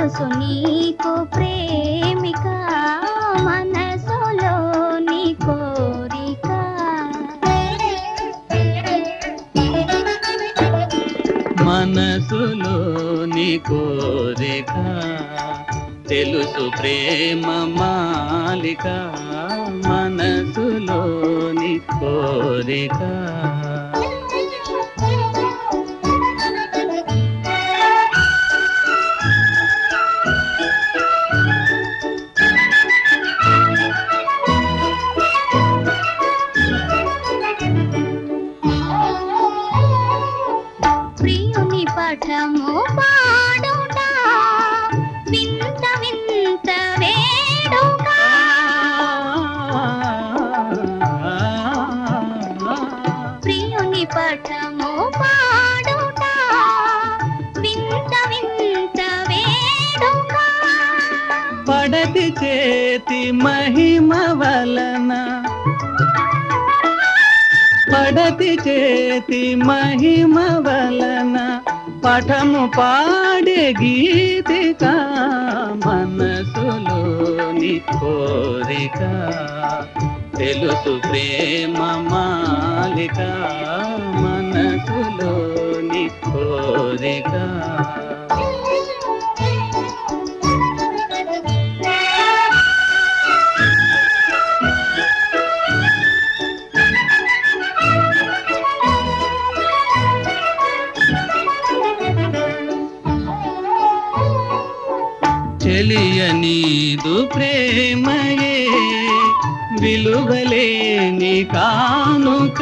తెలుసు నీకు ప్రేమిక మనసులోని కోరిక మనసులోని కోరిక తెలుసు ప్రేమ మాలిక మనసులోని కోరిక ప్రియుని పఠము పాడుట వింత వింత వేడుక ప్రియుని పఠము పాడుట వింత వింత వేడుక పడతి చేతి మహిమ వలన పడతి చేతి మహిమ వలన పఠము పాడే గీతిక మనసులోని కోరిక తెలుసు ప్రేమ మాలిక మనసులోని కోరిక చెలియనీదు ప్రేమయే విలువలేని కానుక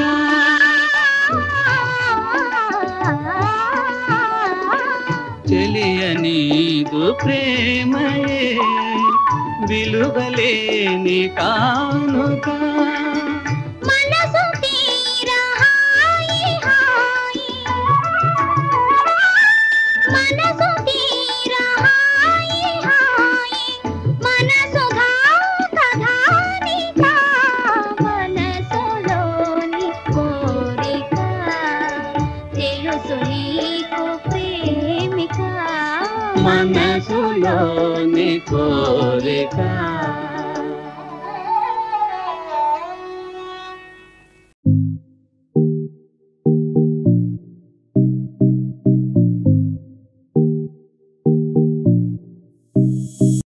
చెలియనీదు ప్రేమయే విలువలేని కానుక మనసు తీర హాయి హాయి మనసు తీర హాయి హాయి మనసు ఘాత ఘానిక మనసులోని కోరిక తెలుసు నీకు ప్రేమిక మనసులోని కోరిక